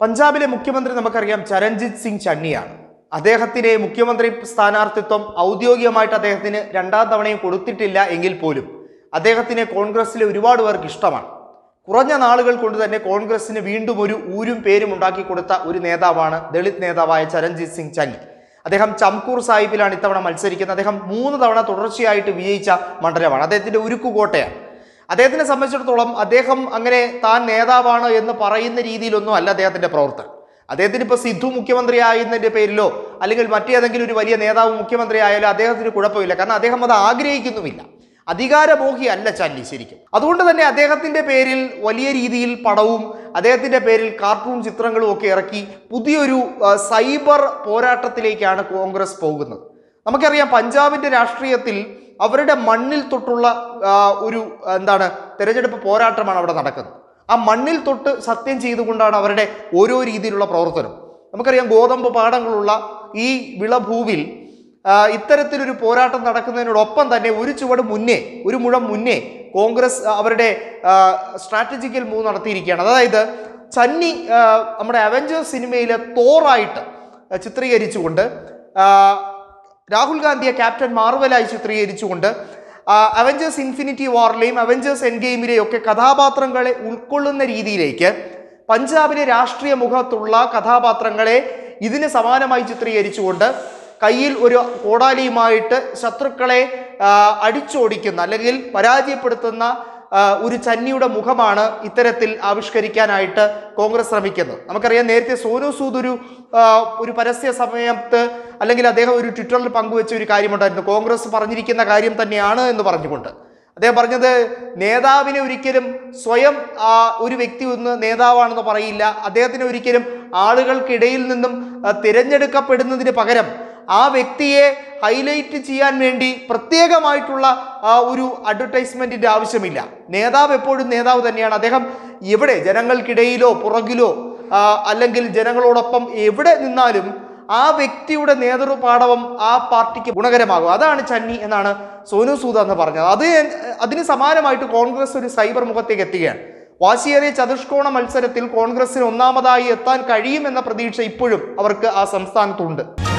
പഞ്ചാബിലെ മുഖ്യമന്ത്രി നമുക്കറിയാം ചരൺജിത് സിംഗ് ചണ്ണിയാണ് അദ്ദേഹത്തിന് മുഖ്യമന്ത്രി സ്ഥാനാർത്ഥിത്വം ഔദ്യോഗികമായിട്ട് അദ്ദേഹത്തിന് രണ്ടാം തവണയും കൊടുത്തിട്ടില്ല എങ്കിൽ പോലും അദ്ദേഹത്തിന് കോൺഗ്രസിലെ ഒരുപാട് പേർക്ക് ഇഷ്ടമാണ് കുറഞ്ഞ നാളുകൾ കൊണ്ട് തന്നെ കോൺഗ്രസിന് വീണ്ടും ഒരു ഊരും പേരും ഉണ്ടാക്കി കൊടുത്ത ഒരു നേതാവാണ് ദളിത് നേതാവായ ചരൺജിത് സിംഗ് ചന്നി അദ്ദേഹം ചംകൂർ സാഹിബിലാണ് ഇത്തവണ മത്സരിക്കുന്നത് അദ്ദേഹം മൂന്ന് തവണ തുടർച്ചയായിട്ട് വിജയിച്ച മണ്ഡലമാണ് അദ്ദേഹത്തിന്റെ ഉരുക്കുകോട്ടയാണ് അദ്ദേഹത്തിനെ സംബന്ധിച്ചിടത്തോളം അദ്ദേഹം അങ്ങനെ താൻ നേതാവാണ് എന്ന് പറയുന്ന രീതിയിലൊന്നും അല്ല അദ്ദേഹത്തിന്റെ പ്രവർത്തനം അദ്ദേഹത്തിന് ഇപ്പോൾ സിദ്ധു മുഖ്യമന്ത്രി ആയതിന്റെ പേരിലോ അല്ലെങ്കിൽ മറ്റേതെങ്കിലും ഒരു വലിയ നേതാവ് മുഖ്യമന്ത്രി ആയാലോ അദ്ദേഹത്തിന് കുഴപ്പമില്ല കാരണം അദ്ദേഹം അത് ആഗ്രഹിക്കുന്നുമില്ല അധികാരമോഹി അല്ല ചല്ലി ശരിക്കും അതുകൊണ്ട് തന്നെ അദ്ദേഹത്തിന്റെ പേരിൽ വലിയ രീതിയിൽ പടവും അദ്ദേഹത്തിന്റെ പേരിൽ കാർട്ടൂൺ ചിത്രങ്ങളും ഒക്കെ ഇറക്കി പുതിയൊരു ആ, സൈബർ പോരാട്ടത്തിലേക്കാണ് കോൺഗ്രസ് പോകുന്നത് നമുക്കറിയാം പഞ്ചാബിന്റെ രാഷ്ട്രീയത്തിൽ അവരുടെ മണ്ണിൽ തൊട്ടുള്ള ആ, ഒരു ആ, എന്താണ് തെരഞ്ഞെടുപ്പ് പോരാട്ടമാണ് അവിടെ നടക്കുന്നത് ആ മണ്ണിൽ തൊട്ട് സത്യം ചെയ്തുകൊണ്ടാണ് അവരുടെ ഓരോ രീതിയിലുള്ള പ്രവർത്തനം നമുക്കറിയാം ഗോതമ്പ് പാടങ്ങളുള്ള ഈ വിളഭൂവിൽ ആ, ഇത്തരത്തിലൊരു പോരാട്ടം നടക്കുന്നതിനോടൊപ്പം തന്നെ ഒരു ചുവട് മുന്നേ ഒരു മുഴം മുന്നേ കോൺഗ്രസ് ആ, അവരുടെ സ്ട്രാറ്റജിക്കൽ മൂവ് നടത്തിയിരിക്കുകയാണ് അതായത് ചന്നി ആ, നമ്മുടെ അവഞ്ചേഴ്സ് സിനിമയിലെ തോറായിട്ട് ചിത്രീകരിച്ചുകൊണ്ട് ആ, രാഹുൽ ഗാന്ധിയെ ക്യാപ്റ്റൻ മാർവലായി ചിത്രീകരിച്ചുകൊണ്ട് അവഞ്ചേഴ്സ് ഇൻഫിനിറ്റി വാറിലെയും അവഞ്ചേഴ്സ് എൻ ഗെയിമിലെയും ഒക്കെ കഥാപാത്രങ്ങളെ ഉൾക്കൊള്ളുന്ന രീതിയിലേക്ക് പഞ്ചാബിലെ രാഷ്ട്രീയ മുഖത്തുള്ള കഥാപാത്രങ്ങളെ ഇതിന് സമാനമായി ചിത്രീകരിച്ചുകൊണ്ട് കയ്യിൽ ഒരു കോടാലിയുമായിട്ട് ശത്രുക്കളെ ആ, അടിച്ചോടിക്കുന്ന അല്ലെങ്കിൽ പരാജയപ്പെടുത്തുന്ന ആ, ഒരു ചന്നിയുടെ മുഖമാണ് ഇത്തരത്തിൽ ആവിഷ്കരിക്കാനായിട്ട് കോൺഗ്രസ് ശ്രമിക്കുന്നത് നമുക്കറിയാം നേരത്തെ സോനു സൂദ് ഒരു ആ, ഒരു പരസ്യ സമയത്ത് അല്ലെങ്കിൽ അദ്ദേഹം ഒരു ട്വിറ്ററിൽ പങ്കുവെച്ച ഒരു കാര്യമുണ്ടായിരുന്നു കോൺഗ്രസ് പറഞ്ഞിരിക്കുന്ന കാര്യം തന്നെയാണ് എന്ന് പറഞ്ഞുകൊണ്ട് അദ്ദേഹം പറഞ്ഞത് നേതാവിനെ ഒരിക്കലും സ്വയം ആ, ഒരു വ്യക്തി ഒന്ന് നേതാവാണെന്ന് പറയില്ല അദ്ദേഹത്തിന് ഒരിക്കലും ആളുകൾക്കിടയിൽ നിന്നും ആ, തിരഞ്ഞെടുക്കപ്പെടുന്നതിന് പകരം ആ വ്യക്തിയെ ഹൈലൈറ്റ് ചെയ്യാൻ വേണ്ടി പ്രത്യേകമായിട്ടുള്ള ആ, ഒരു അഡ്വർടൈസ്മെന്റിന്റെ ആവശ്യമില്ല നേതാവ് എപ്പോഴും നേതാവ് തന്നെയാണ് അദ്ദേഹം എവിടെ ജനങ്ങൾക്കിടയിലോ പുറകിലോ ആ, അല്ലെങ്കിൽ ജനങ്ങളോടൊപ്പം എവിടെ നിന്നാലും ആ വ്യക്തിയുടെ നേതൃപാടവം ആ പാർട്ടിക്ക് ഗുണകരമാകും അതാണ് ചന്നി എന്നാണ് സോനു സൂദ് എന്ന് പറഞ്ഞത് അത് അതിന് സമാനമായിട്ട് കോൺഗ്രസ് ഒരു സൈബർ മുഖത്തേക്ക് എത്തുകയാണ് വാശിയേറിയ ചതുഷ്കോണ മത്സരത്തിൽ കോൺഗ്രസിന് ഒന്നാമതായി എത്താൻ കഴിയുമെന്ന പ്രതീക്ഷ ഇപ്പോഴും അവർക്ക് ആ സംസ്ഥാനത്തുണ്ട്